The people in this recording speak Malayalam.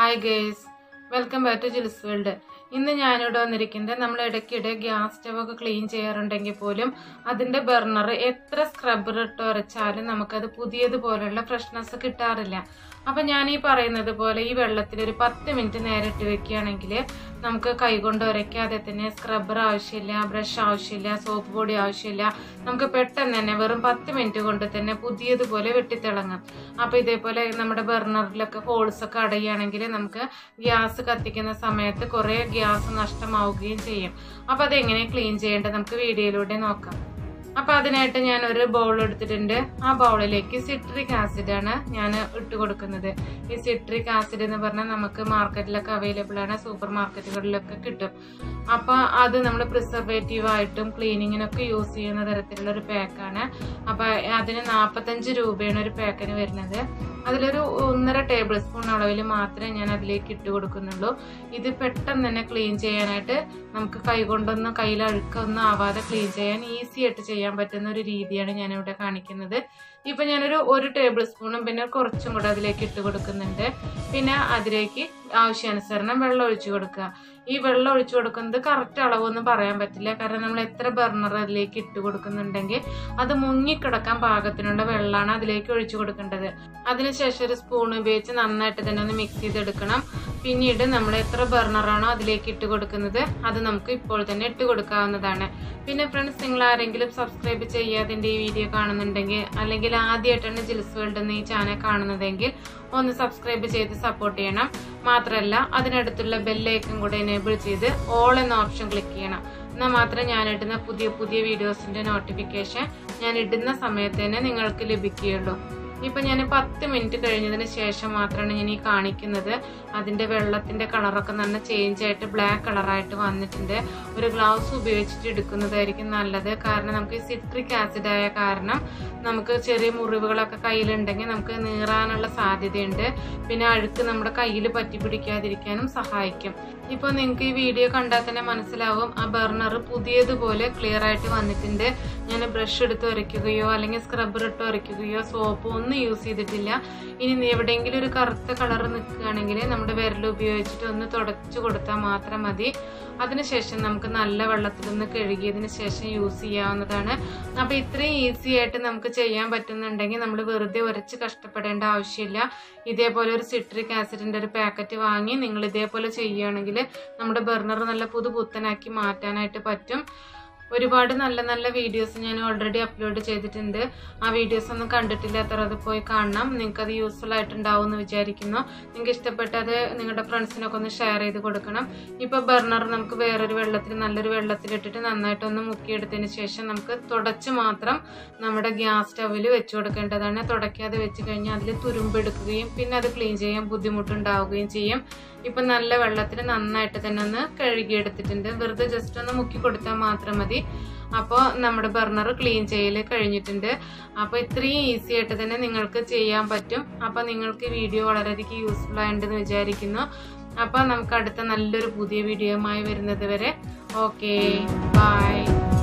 hi guys welcome back to Jil's world ഇന്ന് ഞാനിവിടെ വന്നിരിക്കുന്നത് നമ്മൾ ഇടയ്ക്കിടെ ഗ്യാസ് സ്റ്റവ് ഒക്കെ ക്ലീൻ ചെയ്യാറുണ്ടെങ്കിൽ പോലും അതിൻ്റെ ബർണർ എത്ര സ്ക്രബ്ബർ ഇട്ട് ഉരച്ചാലും നമുക്കത് പുതിയതുപോലുള്ള ഫ്രഷ്നെസ് കിട്ടാറില്ല അപ്പം ഞാൻ ഈ പറയുന്നത് പോലെ ഈ വെള്ളത്തിൽ ഒരു പത്ത് മിനിറ്റ് നേരെ ഇട്ട് വെക്കുകയാണെങ്കിൽ നമുക്ക് കൈകൊണ്ട് ഉരയ്ക്കാതെ തന്നെ സ്ക്രബ്ബർ ആവശ്യമില്ല ബ്രഷ് ആവശ്യമില്ല സോപ്പ് പൊടി ആവശ്യമില്ല നമുക്ക് പെട്ടെന്ന് തന്നെ വെറും പത്ത് മിനിറ്റ് കൊണ്ട് തന്നെ പുതിയതുപോലെ വെട്ടിത്തിളങ്ങും അപ്പോൾ ഇതേപോലെ നമ്മുടെ ബർണറിലൊക്കെ ഹോൾസ് ഒക്കെ അടയുകയാണെങ്കിൽ നമുക്ക് ഗ്യാസ് കത്തിക്കുന്ന സമയത്ത് കുറേ ഗ്യാസ് നഷ്ടമാവുകയും ചെയ്യും അപ്പോൾ അതെങ്ങനെ ക്ലീൻ ചെയ്യേണ്ടത് നമുക്ക് വീഡിയോയിലൂടെ നോക്കാം അപ്പോൾ അതിനായിട്ട് ഞാൻ ഒരു ബൗൾ എടുത്തിട്ടുണ്ട് ആ ബൗളിലേക്ക് സിട്രിക് ആസിഡ് ആണ് ഞാൻ ഇട്ട് കൊടുക്കുന്നത് ഈ സിട്രിക് ആസിഡ് എന്ന് പറഞ്ഞാൽ നമുക്ക് മാർക്കറ്റിലൊക്കെ അവൈലബിൾ ആണ് സൂപ്പർ മാർക്കറ്റുകളിലൊക്കെ കിട്ടും അപ്പോൾ അത് നമ്മൾ പ്രിസർവേറ്റീവ് ആയിട്ടും ക്ലീനിങ്ങിനൊക്കെ യൂസ് ചെയ്യുന്ന തരത്തിലുള്ള ഒരു പാക്കാണ് അപ്പോൾ അതിന് നാൽപ്പത്തഞ്ച് രൂപയാണ് ഒരു പാക്കിന് വരുന്നത് അതിലൊരു ഒന്നര ടേബിൾ സ്പൂൺ അളവിൽ മാത്രമേ ഞാൻ അതിലേക്ക് ഇട്ട് കൊടുക്കുന്നുള്ളൂ ഇത് പെട്ടെന്ന് തന്നെ ക്ലീൻ ചെയ്യാനായിട്ട് നമുക്ക് കൈകൊണ്ടൊന്നും കയ്യിൽ അഴുക്കൊന്നും ആവാതെ ക്ലീൻ ചെയ്യാൻ ഈസി ആയിട്ട് ചെയ്യാൻ പറ്റുന്ന ഒരു രീതിയാണ് ഞാനിവിടെ കാണിക്കുന്നത് ഇപ്പൊ ഞാനൊരു ഒരു ടേബിൾ സ്പൂണും പിന്നെ കുറച്ചും കൂടെ അതിലേക്ക് ഇട്ട് കൊടുക്കുന്നുണ്ട് പിന്നെ അതിലേക്ക് ആവശ്യാനുസരണം വെള്ളം ഒഴിച്ചു കൊടുക്കുക ഈ വെള്ളം ഒഴിച്ചു കൊടുക്കുന്നത് കറക്റ്റ് അളവൊന്നും പറയാൻ പറ്റില്ല കാരണം നമ്മൾ എത്ര ബർണർ അതിലേക്ക് ഇട്ട് കൊടുക്കുന്നുണ്ടെങ്കിൽ അത് മുങ്ങിക്കിടക്കാൻ പാകത്തിനുള്ള വെള്ളമാണ് അതിലേക്ക് ഒഴിച്ചു കൊടുക്കേണ്ടത് അതിനുശേഷം ഒരു സ്പൂൺ ഉപയോഗിച്ച് നന്നായിട്ട് തന്നെ ഒന്ന് മിക്സ് ചെയ്തെടുക്കണം പിന്നീട് നമ്മൾ എത്ര ബർണറാണോ അതിലേക്ക് ഇട്ട് കൊടുക്കുന്നത് അത് നമുക്ക് ഇപ്പോൾ തന്നെ ഇട്ട് കൊടുക്കാവുന്നതാണ് പിന്നെ ഫ്രണ്ട്സ് നിങ്ങൾ ആരെങ്കിലും സബ്സ്ക്രൈബ് ചെയ്യാതെ എൻ്റെ ഈ വീഡിയോ കാണുന്നുണ്ടെങ്കിൽ അല്ലെങ്കിൽ ആദ്യമായിട്ടാണ് ജിൽസ് വേൾഡ് എന്ന ഈ ചാനൽ കാണുന്നതെങ്കിൽ ഒന്ന് സബ്സ്ക്രൈബ് ചെയ്ത് സപ്പോർട്ട് ചെയ്യണം മാത്രമല്ല അതിനടുത്തുള്ള ബെല്ലൈക്കൻ കൂടെ എനേബിൾ ചെയ്ത് ഓൾ എന്ന ഓപ്ഷൻ ക്ലിക്ക് ചെയ്യണം എന്നാൽ മാത്രമേ ഞാൻ ഇടുന്ന പുതിയ പുതിയ വീഡിയോസിൻ്റെ നോട്ടിഫിക്കേഷൻ ഞാൻ ഇടുന്ന സമയത്ത് തന്നെ നിങ്ങൾക്ക് ലഭിക്കുകയുള്ളൂ ഇപ്പം ഞാൻ പത്ത് മിനിറ്റ് കഴിഞ്ഞതിന് ശേഷം മാത്രമാണ് ഞാൻ ഈ കാണിക്കുന്നത് അതിൻ്റെ വെള്ളത്തിൻ്റെ കളറൊക്കെ നല്ല ചേഞ്ച് ആയിട്ട് ബ്ലാക്ക് കളറായിട്ട് വന്നിട്ടുണ്ട് ഒരു ഗ്ലൗസ് ഉപയോഗിച്ചിട്ട് എടുക്കുന്നതായിരിക്കും നല്ലത് കാരണം നമുക്ക് ഈ സിട്രിക് ആസിഡ് ആയ കാരണം നമുക്ക് ചെറിയ മുറിവുകളൊക്കെ കയ്യിലുണ്ടെങ്കിൽ നമുക്ക് നീറാനുള്ള സാധ്യതയുണ്ട് പിന്നെ അഴുക്ക് നമ്മുടെ കയ്യിൽ പറ്റി പിടിക്കാതിരിക്കാനും സഹായിക്കും ഇപ്പോൾ നിങ്ങൾക്ക് ഈ വീഡിയോ കണ്ടാൽ തന്നെ മനസ്സിലാവും ആ ബർണർ പുതിയതുപോലെ ക്ലിയർ ആയിട്ട് വന്നിട്ടുണ്ട് ഞാൻ ബ്രഷ് എടുത്ത് ഉരയ്ക്കുകയോ അല്ലെങ്കിൽ സ്ക്രബ്ബർ ഇട്ട് ഉരയ്ക്കുകയോ സോപ്പ് ഒന്നും യൂസ് ചെയ്തിട്ടില്ല ഇനി എവിടെയെങ്കിലും ഒരു കറുത്ത കളർ നിൽക്കുകയാണെങ്കിൽ നമ്മുടെ വിരൽ ഉപയോഗിച്ചിട്ട് ഒന്ന് തുടച്ചു കൊടുത്താൽ മാത്രം മതി അതിനുശേഷം നമുക്ക് നല്ല വെള്ളത്തിലൊന്ന് കഴുകിയതിന് ശേഷം യൂസ് ചെയ്യാവുന്നതാണ് അപ്പോൾ ഇത്രയും ഈസി ആയിട്ട് നമുക്ക് ചെയ്യാൻ പറ്റുന്നുണ്ടെങ്കിൽ നമ്മൾ വെറുതെ ഉരച്ച് കഷ്ടപ്പെടേണ്ട ആവശ്യമില്ല ഇതേപോലെ ഒരു സിട്രിക് ആസിഡിൻ്റെ ഒരു പാക്കറ്റ് വാങ്ങി നിങ്ങൾ ഇതേപോലെ ചെയ്യുകയാണെങ്കിൽ നമ്മുടെ ബർണർ നല്ല പുതുപുത്തനാക്കി മാറ്റാനായിട്ട് പറ്റും ഒരുപാട് നല്ല നല്ല വീഡിയോസ് ഞാൻ ഓൾറെഡി അപ്ലോഡ് ചെയ്തിട്ടുണ്ട് ആ വീഡിയോസ് ഒന്നും കണ്ടിട്ടില്ലാത്തവർ അത് പോയി കാണണം നിങ്ങൾക്ക് അത് യൂസ്ഫുൾ ആയിട്ടുണ്ടാവും എന്ന് വിചാരിക്കുന്നു നിങ്ങൾക്ക് ഇഷ്ടപ്പെട്ടത് നിങ്ങളുടെ ഫ്രണ്ട്സിനൊക്കെ ഒന്ന് ഷെയർ ചെയ്ത് കൊടുക്കണം ഇപ്പോൾ ബർണർ നമുക്ക് വേറൊരു വെള്ളത്തിൽ നല്ലൊരു വെള്ളത്തിലിട്ടിട്ട് നന്നായിട്ടൊന്ന് മുക്കിയെടുത്തതിന് ശേഷം നമുക്ക് തുടച്ച് മാത്രം നമ്മുടെ ഗ്യാസ് സ്റ്റവിൽ വെച്ച് കൊടുക്കേണ്ടതാണ് തുടയ്ക്കാതെ വെച്ച് കഴിഞ്ഞാൽ അതിൽ തുരുമ്പെടുക്കുകയും പിന്നെ അത് ക്ലീൻ ചെയ്യാൻ ബുദ്ധിമുട്ടുണ്ടാവുകയും ചെയ്യും ഇപ്പം നല്ല വെള്ളത്തിൽ നന്നായിട്ട് തന്നെ ഒന്ന് കഴുകിയെടുത്തിട്ടുണ്ട് വെറുതെ ജസ്റ്റ് ഒന്ന് മുക്കി കൊടുത്താൽ മാത്രം മതി അപ്പോൾ നമ്മുടെ ബർണർ ക്ലീൻ ചെയ്യൽ കഴിഞ്ഞിട്ടുണ്ട് അപ്പോൾ ഇത്രയും ഈസി ആയിട്ട് തന്നെ നിങ്ങൾക്ക് ചെയ്യാൻ പറ്റും അപ്പോൾ നിങ്ങൾക്ക് വീഡിയോ വളരെയധികം യൂസ്ഫുൾ ആയിട്ടുണ്ടെന്ന് വിചാരിക്കുന്നു അപ്പോൾ നമുക്ക് അടുത്ത നല്ലൊരു പുതിയ വീഡിയോയുമായി വരുന്നത് വരെ ഓക്കെ ബൈ